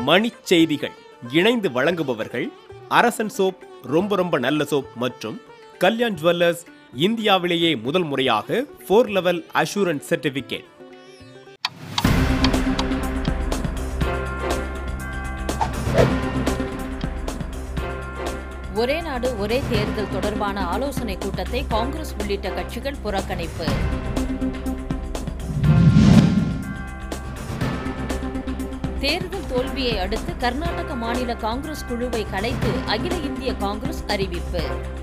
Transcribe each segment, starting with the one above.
மணிச் செய்திகள் இணைந்து வழங்குபவர்கள் அரசன் சோப் ரொம்ப ரொம்ப நல்ல சோப் மற்றும் கல்யாண் ஜுவல்லர்ஸ் இந்தியாவிலேயே முதல் முறையாக ஃபோர் லெவல் அஷூரன்ஸ் சர்டிபிகேட் ஒரே நாடு ஒரே தேர்தல் தொடர்பான ஆலோசனை கூட்டத்தை காங்கிரஸ் உள்ளிட்ட கட்சிகள் புறக்கணிப்பு தேர்தல் தோல்வியை அடுத்து கர்நாடக மாநில காங்கிரஸ் குழுவை கலைத்து அகில இந்திய காங்கிரஸ் அறிவிப்பு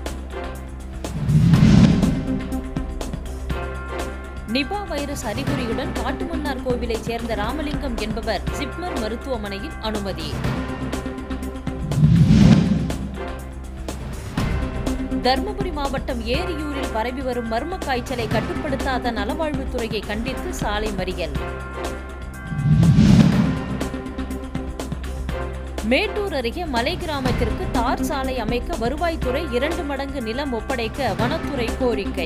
நிபா வைரஸ் அறிகுறியுடன் காட்டுமன்னார் கோவிலைச் சேர்ந்த ராமலிங்கம் என்பவர் ஜிப்மர் மருத்துவமனையில் அனுமதி தருமபுரி மாவட்டம் ஏரியூரில் பரவி வரும் மர்ம காய்ச்சலை கட்டுப்படுத்தாத நலவாழ்வுத்துறையை கண்டித்து சாலை மறியல் மேட்டூர் அருகே மலை கிராமத்திற்கு தார் சாலை அமைக்க வருவாய்த்துறை இரண்டு மடங்கு நிலம் ஒப்படைக்க வனத்துறை கோரிக்கை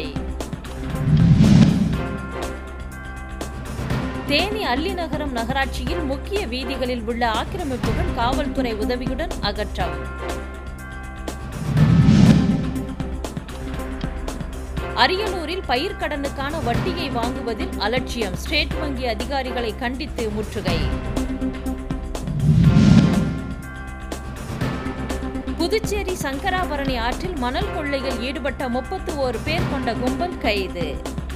தேனி அல்லிநகரம் நகராட்சியில் முக்கிய வீதிகளில் உள்ள ஆக்கிரமிப்புகள் காவல்துறை உதவியுடன் அகற்றம் அரியலூரில் பயிர்க்கடனுக்கான வட்டியை வாங்குவதில் அலட்சியம் ஸ்டேட் வங்கி அதிகாரிகளை கண்டித்து முற்றுகை புதுச்சேரி சங்கராபரணி ஆற்றில் மணல் கொள்ளையில் ஈடுபட்ட முப்பத்து ஓரு பேர் கொண்ட கும்பல் கைது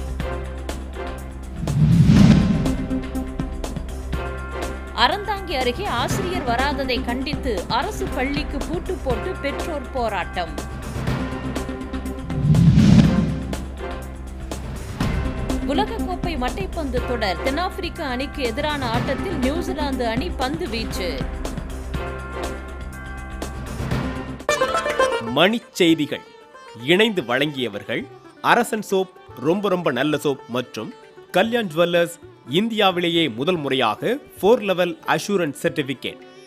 அறந்தாங்கி அருகே ஆசிரியர் வராததை கண்டித்து அரசு பள்ளிக்கு பூட்டு போட்டு பெற்றோர் போராட்டம் உலகக்கோப்பை மட்டைப்பந்து தொடர் தென்னாப்பிரிக்க அணிக்கு எதிரான ஆட்டத்தில் நியூசிலாந்து அணி பந்து வீச்சு மணிச் செய்திகள் இணைந்து வழங்கியவர்கள் அரசன் சோப் ரொம்ப ரொம்ப நல்ல சோப் மற்றும் கல்யாண் ஜுவல்லர்ஸ் இந்தியாவிலேயே முதல் முறையாக ஃபோர் லெவல் அஷூரன்ஸ் சர்டிபிகேட்